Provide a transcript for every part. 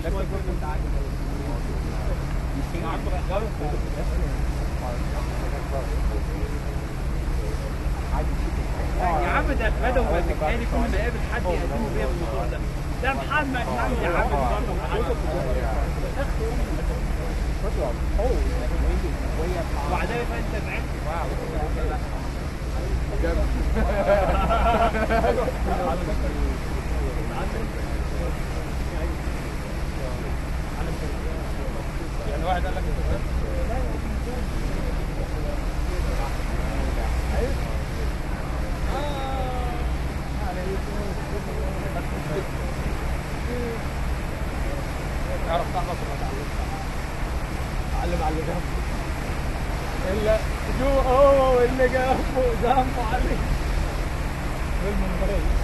يا عم ده بدوي واتكالي كل ما يقابل حد يقدمه بيها بالموضوع ده ده محمد حمدي يا عم وبعدين انت زعلت يعني واحد قال لك اعرف صاحبك ولا تعلم علم على اللي جنبه الا جو هو واللي جنبه جنبه عليه بالمنظرين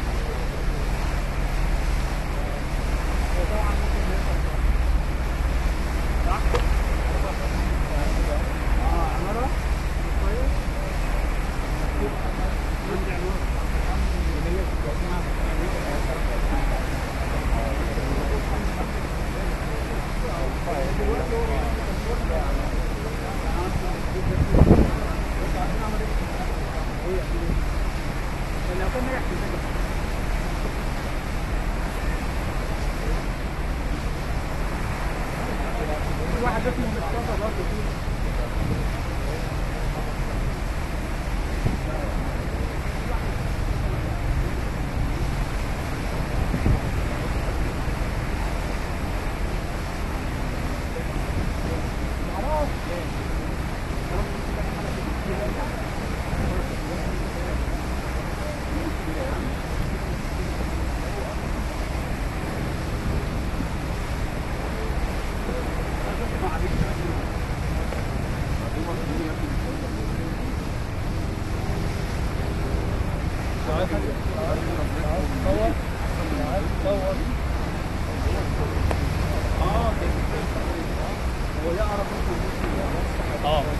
اه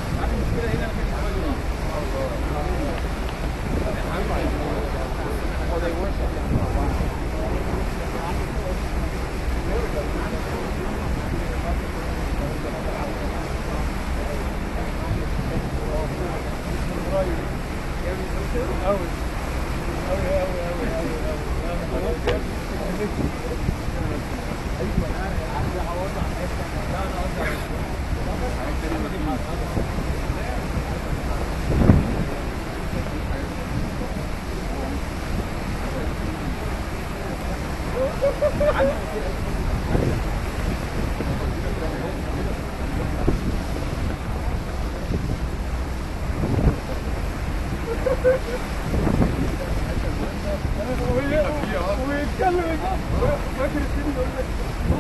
ويتكلم فاكر السن يقول لك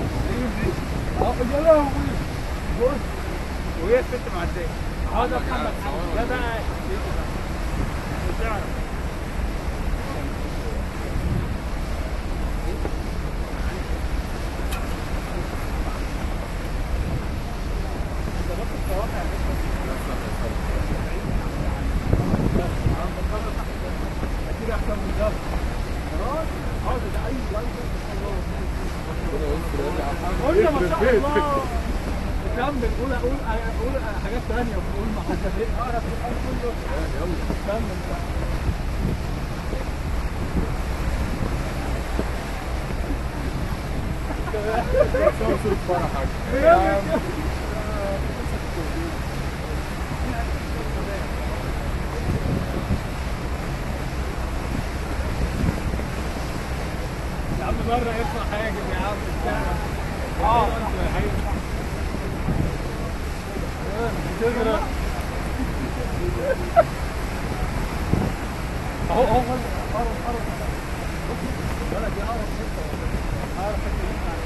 اه يا لهوي بص وهي الست معديه اه ده محمد حمدي ده بقى مش تعرف اكيد احسن من ده قلنا ما شاء الله كمل قول قول قول حاجات ثانيه وقول ما حسبين اقرا في القرآن كله كمل بقى يا عم مرة يرفع حاجب يا عم بتاع اه تغرق اهو اهو قرب قرب ولا دي اقرب حته اقرب حته ينفع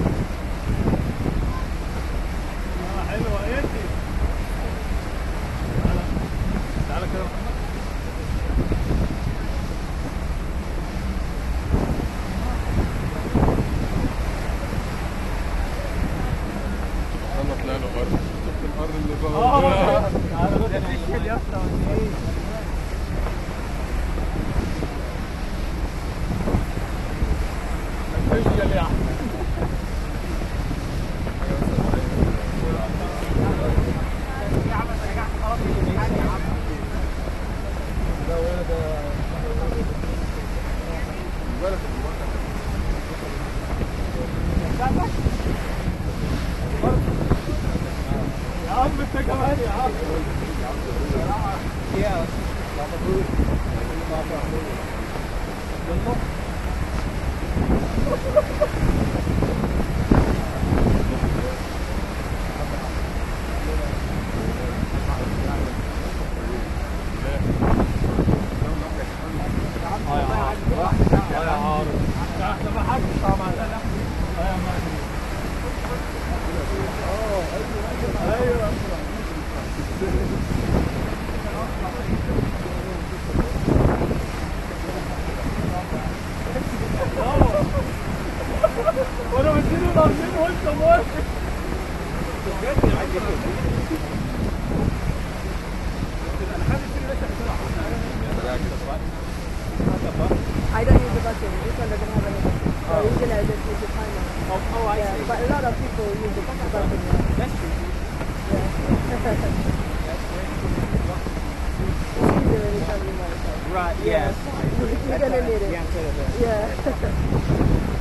حلوه انت طلعنا بره شفت الحر اللي بقى اه ده فيشل يا اسطى ولا ايه؟ فيشل يا احمد يا عم انت كمان يا عم يلا اه يا عارف اه يا عارف احنا ما حدش طبعا اه يا مهدي ايوه وانا بديله الارضين وانت موافق I don't use the button. This one doesn't have any button. So usually I just use the timer. Oh, oh, I yeah, see. but a lot of people use the button. Yeah. That's true. yeah. it's easier when you're traveling by yourself. Right, Yeah. yes. You're gonna need it. Yeah.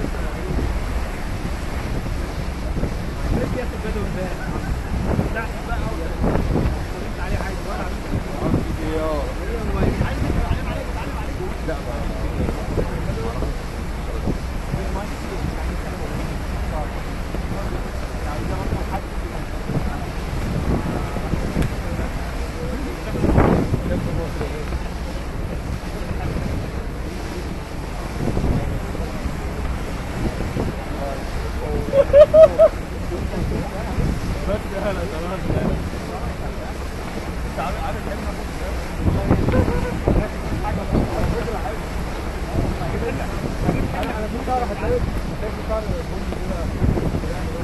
ليش يا اخي بدو امبارح؟ لا بقى انت عليه حاجه ولا بس يا هلا تمام انت عارف عارف انا في شعر هتلاقي في شعر بني كده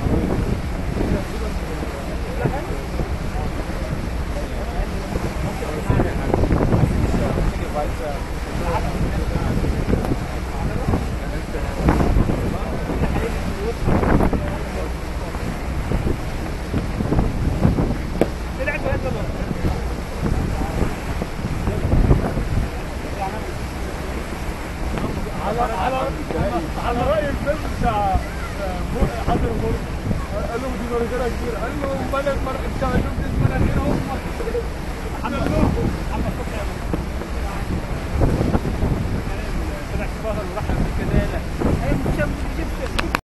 على على على راي الفيلم بتاع بو- حضر الغرب قال له دي مناخيرها كبيره قال له بلد مر... انت شفت مناخيرهم عملوه